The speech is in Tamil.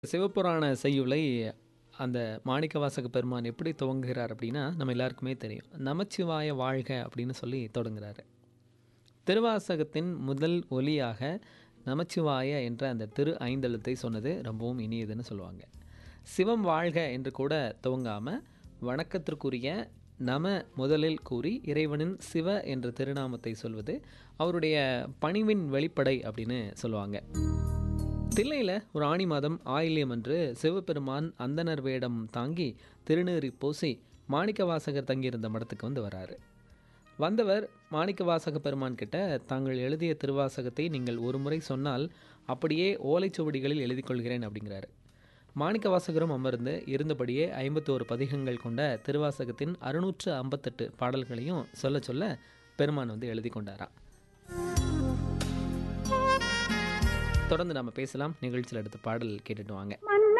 சிவபுராண செய்யுளை அந்த மாணிக்கவாசக பெருமான் எப்படி துவங்குகிறார் அப்படின்னா நம்ம எல்லாருக்குமே தெரியும் நமச்சிவாய வாழ்க அப்படின்னு சொல்லி தொடங்குறாரு திருவாசகத்தின் முதல் ஒலியாக நமச்சிவாய என்ற அந்த திரு ஐந்தெழுத்தை சொன்னது ரொம்பவும் இனியதுன்னு சொல்லுவாங்க சிவம் வாழ்க என்று கூட துவங்காம வணக்கத்திற்குரிய நம முதலில் கூறி இறைவனின் சிவ என்ற திருநாமத்தை சொல்வது அவருடைய பணிவின் வெளிப்படை அப்படின்னு சொல்லுவாங்க தில்லையில் ஒரு ஆணி மாதம் ஆயில்யம் அன்று சிவபெருமான் அந்தனர் வேடம் தாங்கி திருநீறி பூசி மாணிக்கவாசகர் தங்கியிருந்த மடத்துக்கு வந்து வராரு வந்தவர் மாணிக்கவாசக பெருமான் கிட்ட தாங்கள் எழுதிய திருவாசகத்தை நீங்கள் ஒரு முறை சொன்னால் அப்படியே ஓலைச்சுவடிகளில் எழுதி கொள்கிறேன் அப்படிங்கிறாரு மாணிக்கவாசகரும் அமர்ந்து இருந்தபடியே ஐம்பத்தோரு பதிகங்கள் கொண்ட திருவாசகத்தின் அறுநூற்று ஐம்பத்தெட்டு பாடல்களையும் சொல்ல சொல்ல பெருமான் வந்து எழுதி கொண்டாராம் தொடர்ந்து நம்ம பேசலாம் நிகழ்ச்சியில் அடுத்த பாடல் கேட்டுட்டு வாங்க மன்ன